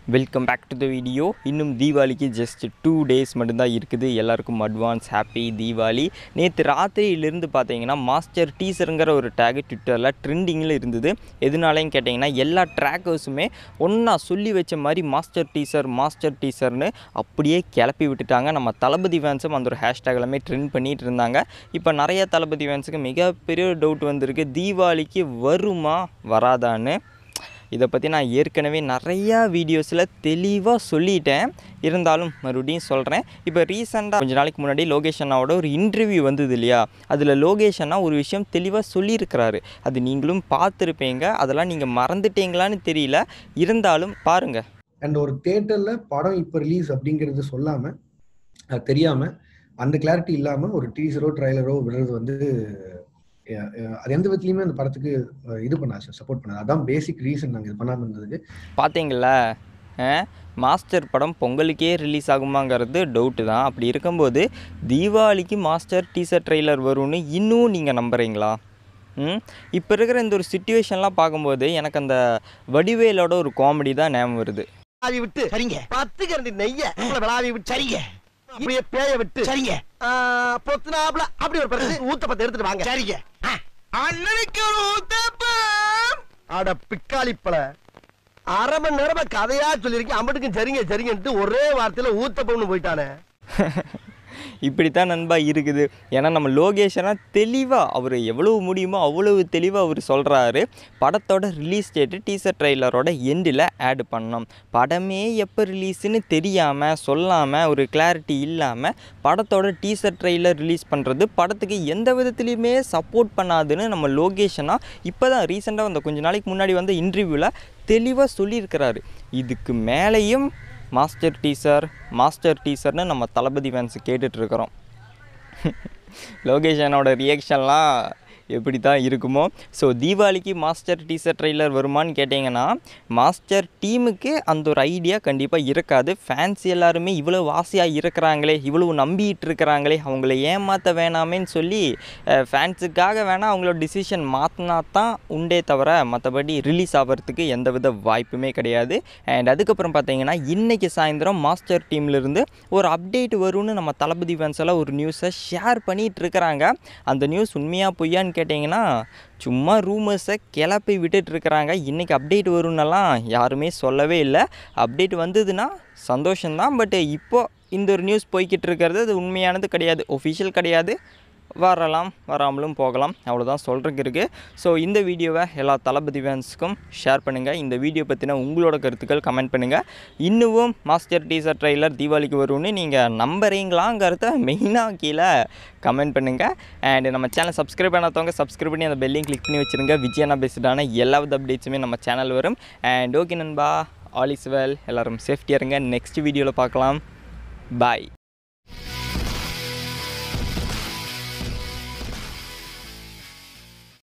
welcome back to the video இன்னும் தீபாவளிக்கு just two days மட்டும்தான் இருக்குது எல்லாருக்கும் அட்வான்ஸ் ஹாப்பி தீபாவளி நேற்று ராத்திரியிலிருந்து பார்த்தீங்கன்னா மாஸ்டர் டீசருங்கிற ஒரு டேக் ட்விட்டரில் ட்ரெண்டிங்கில் இருந்தது எதனாலேயும் கேட்டிங்கன்னா எல்லா ட்ராக்கர்ஸுமே ஒன்றா சொல்லி வச்ச மாதிரி மாஸ்டர் டீசர் மாஸ்டர் டீசர்னு அப்படியே கிளப்பி விட்டுட்டாங்க நம்ம தளபதி ஃபேன்ஸும் அந்த ஒரு ஹேஷ்டேக் எல்லாமே ட்ரெண்ட் பண்ணிகிட்டு இருந்தாங்க இப்போ நிறைய தளபதி ஃபேன்ஸுக்கு மிகப்பெரிய டவுட் வந்திருக்கு தீபாவளிக்கு வருமா வராதான்னு இதை பற்றி நான் ஏற்கனவே நிறையா வீடியோஸில் தெளிவாக சொல்லிட்டேன் இருந்தாலும் மறுபடியும் சொல்கிறேன் இப்போ ரீசெண்டாக கொஞ்ச நாளைக்கு முன்னாடி லோகேஷ் அண்ணாவோட ஒரு இன்டர்வியூ வந்தது இல்லையா அதில் லோகேஷ் அண்ணா ஒரு விஷயம் தெளிவாக சொல்லியிருக்கிறாரு அது நீங்களும் பார்த்துருப்பீங்க அதெல்லாம் நீங்கள் மறந்துட்டீங்களான்னு தெரியல இருந்தாலும் பாருங்கள் அண்ட் ஒரு தேட்டர்ல படம் இப்போ ரிலீஸ் அப்படிங்கிறது சொல்லாம அது தெரியாம அந்த கிளாரிட்டி இல்லாம ஒரு டீசரோ ட்ரைலரோ விடுறது வந்து அஹ், அஹ், அது எந்த விதத்துலயுமே அந்த படத்துக்கு அஹ், இது பண்ணாது சப்போர்ட் பண்ணாது அதான் பேசிக் ரீசன் நாங்கள் இது பண்ணாம இருந்ததுக்கு பார்த்தீங்களா மாஸ்டர் படம் பொங்கலுக்கே ரிலீஸ் ஆகுமாங்கிறது டவுட்டு தான் அப்படி இருக்கும்போது தீபாவளிக்கு மாஸ்டர் டீசர் ட்ரெய்லர் வரும்னு இன்னும் நீங்கள் நம்புறீங்களா ம் இப்போ இருக்கிற இந்த ஒரு சுச்சுவேஷன்லாம் பார்க்கும்போது எனக்கு அந்த வடிவேலோட ஒரு காமெடி தான் ஞாபகம் வருது விளாவி விட்டு சரிங்க பத்து கரண்டி நெய்ய உங்களை விளாவி விட்டு சரிங்க அப்படியே பேய விட்டு சரிங்க பொத்துனாப்ல அப்படி ஒரு பரிசு ஊத்தப்பத்தை எடுத்துட்டு வாங்க சரிங்க அண்ணனுக்கு ஒரு ஊத்தப்பம் அட பிக்காளிப்பழ அரை மணி நேரமா கதையா சொல்லியிருக்கேன் அம்பட்டுக்கும் சரிங்க சரிங்கன்ட்டு ஒரே வார்த்தையில ஊத்தப்பம்னு போயிட்டானே இப்படித்தான் நண்பா இருக்குது ஏன்னா நம்ம லோகேஷனா தெளிவாக அவர் எவ்வளவு முடியுமோ அவ்வளவு தெளிவாக அவர் சொல்கிறாரு படத்தோட ரிலீஸ் டேட்டு டீசர் ட்ரெய்லரோட எண்டில் ஆட் பண்ணோம் படமே எப்போ ரிலீஸ்னு தெரியாமல் சொல்லாமல் ஒரு கிளாரிட்டி இல்லாமல் படத்தோட டீசர் ட்ரெய்லர் ரிலீஸ் பண்ணுறது படத்துக்கு எந்த விதத்துலையுமே சப்போர்ட் பண்ணாதுன்னு நம்ம லோகேஷனா இப்போ தான் ரீசெண்டாக வந்த கொஞ்ச நாளைக்கு முன்னாடி வந்த இன்டர்வியூவில் தெளிவாக சொல்லியிருக்கிறாரு இதுக்கு மேலேயும் மாஸ்டர் டீசர் மாஸ்டர் டீசர்னு நம்ம தளபதி ஃபேன்ஸ் கேட்டுட்ருக்குறோம் லோகேஷ் அண்ணோட ரியாக்ஷன்லாம் எப்படி தான் இருக்குமோ ஸோ தீபாவளிக்கு மாஸ்டர் டீசர் ட்ரெய்லர் வருமான்னு கேட்டிங்கன்னா மாஸ்டர் டீமுக்கு அந்த ஒரு ஐடியா கண்டிப்பாக இருக்காது ஃபேன்ஸ் எல்லாருமே இவ்வளோ வாசியாக இருக்கிறாங்களே இவ்வளோ நம்பிட்டு இருக்கிறாங்களே அவங்கள ஏமாற்ற வேணாமேன்னு சொல்லி ஃபேன்ஸுக்காக வேணால் அவங்களோட டிசிஷன் மாற்றினா தான் உண்டே தவிர மற்றபடி ரிலீஸ் ஆகிறதுக்கு எந்தவித வாய்ப்புமே கிடையாது அண்ட் அதுக்கப்புறம் பார்த்தீங்கன்னா இன்றைக்கி சாயந்தரம் மாஸ்டர் டீம்லேருந்து ஒரு அப்டேட் வரும்னு நம்ம தளபதி ஃபேன்ஸ் எல்லாம் ஒரு நியூஸை ஷேர் பண்ணிகிட்டு இருக்கிறாங்க அந்த நியூஸ் உண்மையாக பொய்யான்னு கேட்டிங்கன்னா சும்மா ரூமர்ஸை கிளப்பி விட்டுட்டு இருக்கிறாங்க இன்றைக்கி அப்டேட் வரும்னெல்லாம் யாருமே சொல்லவே இல்லை அப்டேட் வந்ததுன்னா சந்தோஷம்தான் பட் இப்போது இந்த ஒரு நியூஸ் போய்கிட்டு இருக்கிறது அது உண்மையானது கிடையாது ஒஃபிஷியல் கிடையாது வரலாம் வராமலும் போகலாம் அவ்வளோதான் சொல்கிறதுக்கு இருக்குது ஸோ இந்த வீடியோவை எல்லா தளபதி ஃபேன்ஸுக்கும் ஷேர் பண்ணுங்கள் இந்த வீடியோ பற்றின உங்களோட கருத்துக்கள் கமெண்ட் பண்ணுங்கள் இன்னும் மாஸ்டர் டீசர் ட்ரெய்லர் தீபாவளிக்கு வரும்னு நீங்கள் நம்புறீங்களாங்கிறத மெயினாக கீழே கமெண்ட் பண்ணுங்கள் அண்ட் நம்ம சேனல் சப்ஸ்கிரைப் பண்ணாதவங்க சப்ஸ்கிரைப் பண்ணி அந்த பெல்லையும் கிளிக் பண்ணி வச்சுருங்க விஜயனா பேஸ்டான எல்லா வித அப்டேட்ஸுமே நம்ம சேனல் வரும் அண்ட் ஓகே நண்பா ஆல் இஸ் வெல் எல்லோரும் சேஃப்டியாக இருங்க நெக்ஸ்ட் வீடியோவில் பார்க்கலாம் பாய்